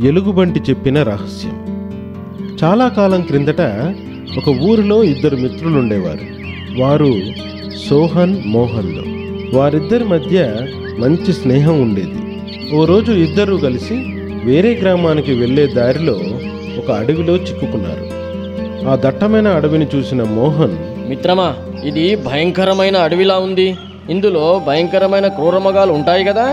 ఎలుగుబంటి చెప్పిన రహస్యం చాలా కాలం క్రిందట ఒక ఊరిలో ఇద్దరు మిత్రులుండేవారు వారు సోహన్ మోహన్లు వారిద్దరి మధ్య మంచి స్నేహం ఉండేది ఓ రోజు ఇద్దరు కలిసి వేరే గ్రామానికి వెళ్ళే దారిలో ఒక అడవిలో చిక్కుకున్నారు ఆ దట్టమైన అడవిని చూసిన మోహన్ మిత్రమా ఇది భయంకరమైన అడవిలా ఉంది ఇందులో భయంకరమైన క్రూరమగాలు ఉంటాయి కదా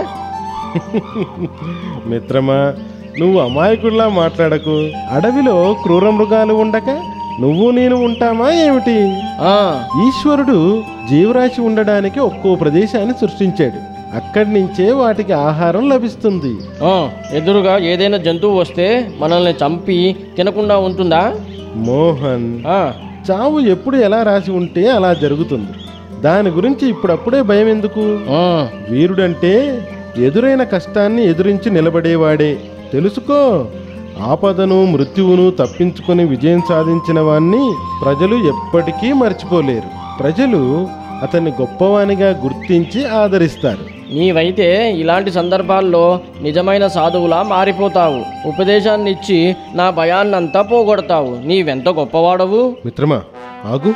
మిత్రమా నువ్వు అమాయకుడిలా మాట్లాడకు అడవిలో క్రూర మృగాలు ఉండక నువ్వు నేను ఉంటామా ఏమిటి ఆ ఈశ్వరుడు జీవరాశి ఉండడానికి ఒక్కో ప్రదేశాన్ని సృష్టించాడు అక్కడి నుంచే వాటికి ఆహారం లభిస్తుంది ఆ, ఎదురుగా ఏదైనా జంతువు వస్తే మనల్ని చంపి తినకుండా ఉంటుందా మోహన్ ఆ, చావు ఎప్పుడు ఎలా రాసి ఉంటే అలా జరుగుతుంది దాని గురించి ఇప్పుడప్పుడే భయం ఎందుకు ఆ, వీరుడంటే ఎదురైన కష్టాన్ని ఎదురించి నిలబడేవాడే తెలుసుకో ఆపదను మృత్యువును తప్పించుకొని విజయం సాధించిన వాణ్ణి ప్రజలు ఎప్పటికీ మర్చిపోలేరు ప్రజలు అతన్ని గొప్పవానిగా గుర్తించి ఆదరిస్తారు నీవైతే ఇలాంటి సందర్భాల్లో నిజమైన సాధువులా మారిపోతావు ఉపదేశాన్ని ఇచ్చి నా భయాన్నంతా పోగొడతావు నీవెంత గొప్పవాడవు మిత్రమా ఆగు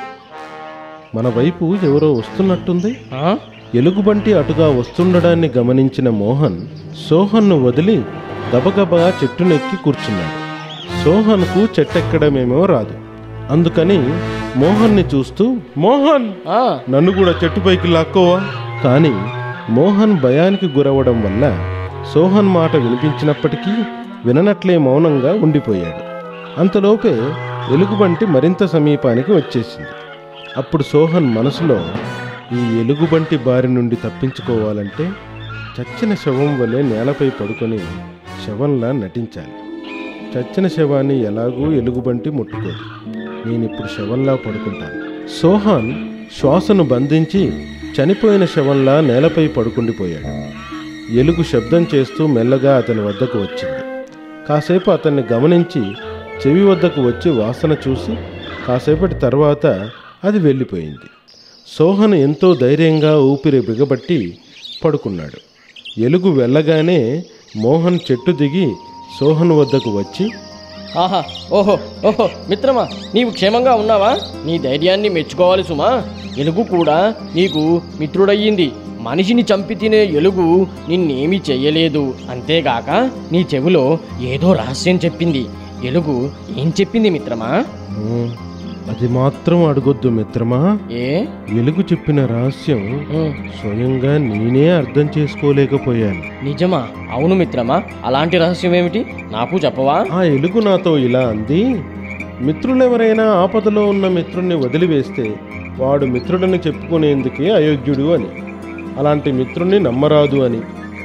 మన వైపు ఎవరో వస్తున్నట్టుంది ఆ? ఎలుగుబంటి అటుగా వస్తుండడాన్ని గమనించిన మోహన్ సోహన్ను వదిలి గబగబా చెట్టునెక్కి కూర్చున్నాడు సోహన్కు చెట్టెక్కడమేమో రాదు అందుకని మోహన్ని చూస్తూ మోహన్ ఆ, నన్ను కూడా చెట్టుపైకి లాక్కోవా కానీ మోహన్ భయానికి గురవడం వల్ల సోహన్ మాట వినిపించినప్పటికీ విననట్లే మౌనంగా ఉండిపోయాడు అంతలోపే ఎలుగుబంటి మరింత సమీపానికి వచ్చేసింది అప్పుడు సోహన్ మనసులో ఈ ఎలుగుబంటి బారి నుండి తప్పించుకోవాలంటే చచ్చిన శవం వలె నేలపై పడుకొని శవంలా నటించాలి చచ్చిన శవాన్ని ఎలాగూ ఎలుగుబంటి ముట్టుకోదు నేనిప్పుడు శవంలా పడుకుంటాను సోహాన్ శ్వాసను బంధించి చనిపోయిన శవంలా నేలపై పడుకుండిపోయాడు ఎలుగు శబ్దం చేస్తూ మెల్లగా అతని వద్దకు వచ్చింది కాసేపు అతన్ని గమనించి చెవి వద్దకు వచ్చి వాసన చూసి కాసేపటి తర్వాత అది వెళ్ళిపోయింది సోహన్ ఎంతో ధైర్యంగా ఊపిరి బిగబట్టి పడుకున్నాడు ఎలుగు వెళ్ళగానే మోహన్ చెట్టు దిగి సోహన్ వద్దకు వచ్చి ఆహా ఓహో ఓహో మిత్రమా నీవు క్షేమంగా ఉన్నావా నీ ధైర్యాన్ని మెచ్చుకోవాలి సుమా ఎలుగు కూడా నీకు మిత్రుడయ్యింది మనిషిని చంపి తినే ఎలుగు నిన్నేమీ చెయ్యలేదు అంతేగాక నీ చెవిలో ఏదో రహస్యం చెప్పింది ఎలుగు ఏం చెప్పింది మిత్రమా "ఊ, అది మాత్రం అడగొద్దు మిత్రమా ఏ ఎలుగు చెప్పిన రహస్యం ఉమ్, స్వయంగా నేనే అర్థం చేసుకోలేకపోయాను నిజమా అవును మిత్రమా అలాంటి రహస్యం ఏమిటి నాకు చెప్పవా ఆ ఎలుగు నాతో ఇలా అంది మిత్రులెవరైనా ఆపదలో ఉన్న మిత్రుణ్ణి వదిలివేస్తే వాడు మిత్రుడని చెప్పుకునేందుకే అయోగ్యుడు అని అలాంటి మిత్రుణ్ణి నమ్మరాదు అని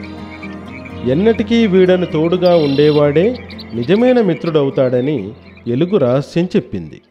ఎన్నటికీ వీడని తోడుగా ఉండేవాడే నిజమైన మిత్రుడవుతాడని ఎలుగు రహస్యం చెప్పింది